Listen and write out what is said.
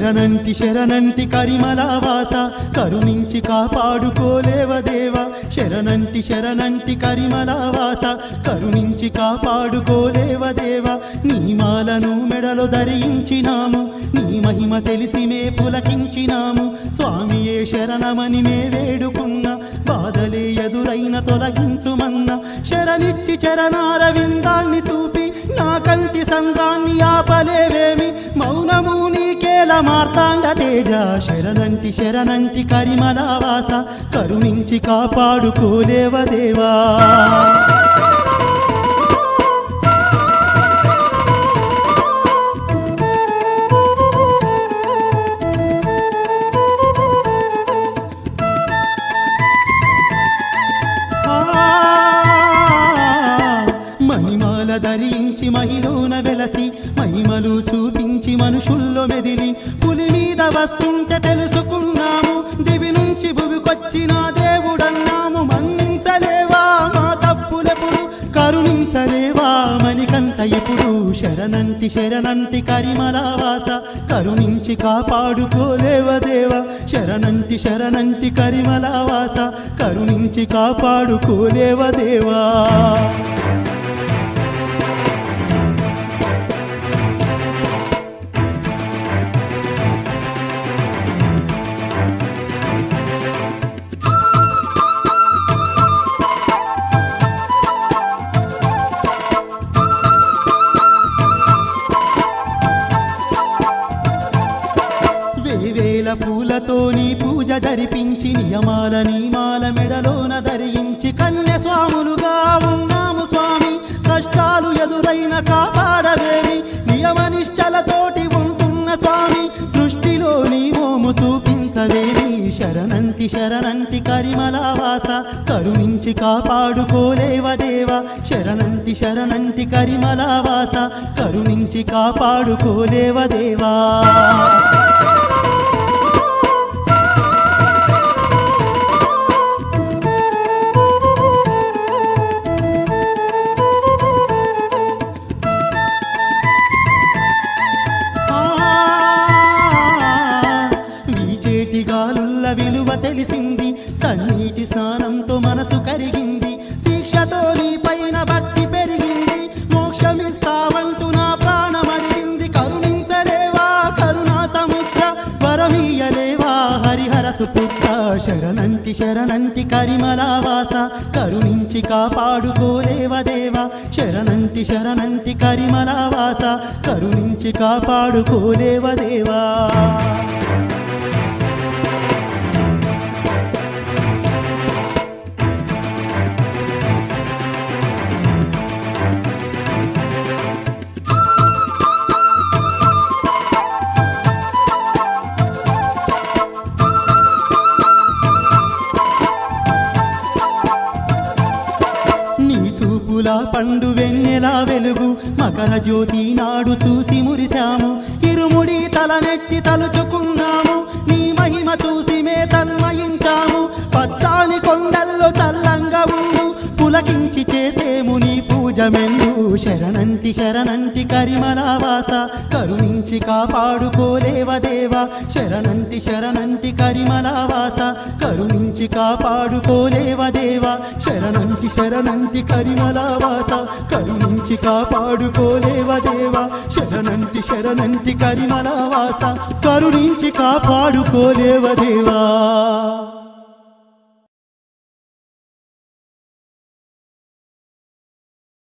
శరణంటి శరణంటి కరిమలావాస కరుణించి కాపాడుకోలేవ దేవా శరణంటి శరణంటి కరిమలావాస కరుణించి కాపాడుకోలేవ దేవా నీ మాలను మెడలో ధరించినాము నీ మహిమ తెలిసి మే పులకించినాము స్వామియే శరణమని మే వేడుకున్న బాధలే ఎదురైన తొలగించుమన్న శరణిచ్చి చరణారవిందాన్ని చూపి నా కంటి సంద్రాన్ని ఆపలేవేమి మౌనము నీకేల మార్తాండ తేజ శరణంటి శరణంటి కరిమలావాస కరుణించి కాపాడుకోలేవ దేవా మహిమాల ధరించి మహిళన వెలసి మహిమలు చూపించి మనుషుల్లో మెదిలి పులి మీద వస్తుంటే తెలుసుకున్నాము దివి నుంచి భువికొచ్చిన దేవుడన్నాము మన్నించలేవా మా తప్పులెప్పుడు కరుణించలేవా మణికంఠ ఇప్పుడు శరణంటి శరణంటి కరిమలావాస కరుణించి కాపాడుకోలేవ దేవ శరణంటి శరణంటి కరిమలావాస కరుణించి కాపాడుకోలేవ దేవా వేవేల పూలతో నీ పూజ జరిపించి నియమాల నియమాల మెడలోన ధరించి కన్య స్వాములుగా ఉన్నాము స్వామి కష్టాలు ఎదురైన కాపాడవేమి నియమనిష్టలతోటి ఉంటున్న స్వామి సృష్టిలో నీ మోము చూపించవేమి శరణంటి శరణంటి కరిమలావాస కరుణించి కాపాడుకోలేవ దేవా శరణంటి శరణంటి కరిమలావాస కరుణించి కాపాడుకోలేవ దేవా వీచేటి గాలుల్ల విలువ తెలిసింది చన్నీటి స్నానంతో మనసు కరిగింది దీక్షతో నీ పైన భక్తి పెరిగింది మోక్షమిస్తావంటూ నా ప్రాణమడిగింది కరుణించలేవా కరుణా సముద్ర వరమీయలేవా హరిహర సుపుత్ర శరణంటి శరణంటి కరిమలావాస కరుణించి కాపాడుకోలేవ దేవా శరణంటి శరణంటి కరిమలావాస కరుణించి కాపాడుకోలేవ దేవా నీ చూపుల పండు వెన్నెలా వెలుగు మకర జ్యోతి నాడు చూసి మురిశాము ఇరుముడి తలనెట్టి తలుచుకున్నాము నీ మహిమ చూసి మే తన్మయించాము పచ్చాని కొండల్లో చల్లంగా ఉండు పులకించి చేసేము నీ పూజ మెండు శరణంటి శరణంటి కరిమలావాస కరుణించి కాపాడుకోలేవ దేవా శరణంటి శరణంటి కరిమలావాస కరుణించి కాపాడుకోలేవ దేవా శరణంటి శరణంటి కరిమలావాస కరుణించి కాపాడుకోలేవ దేవా శరణంటి శరణంటి కరిమలావాస కరుణించి కాపాడుకోలేవ దేవా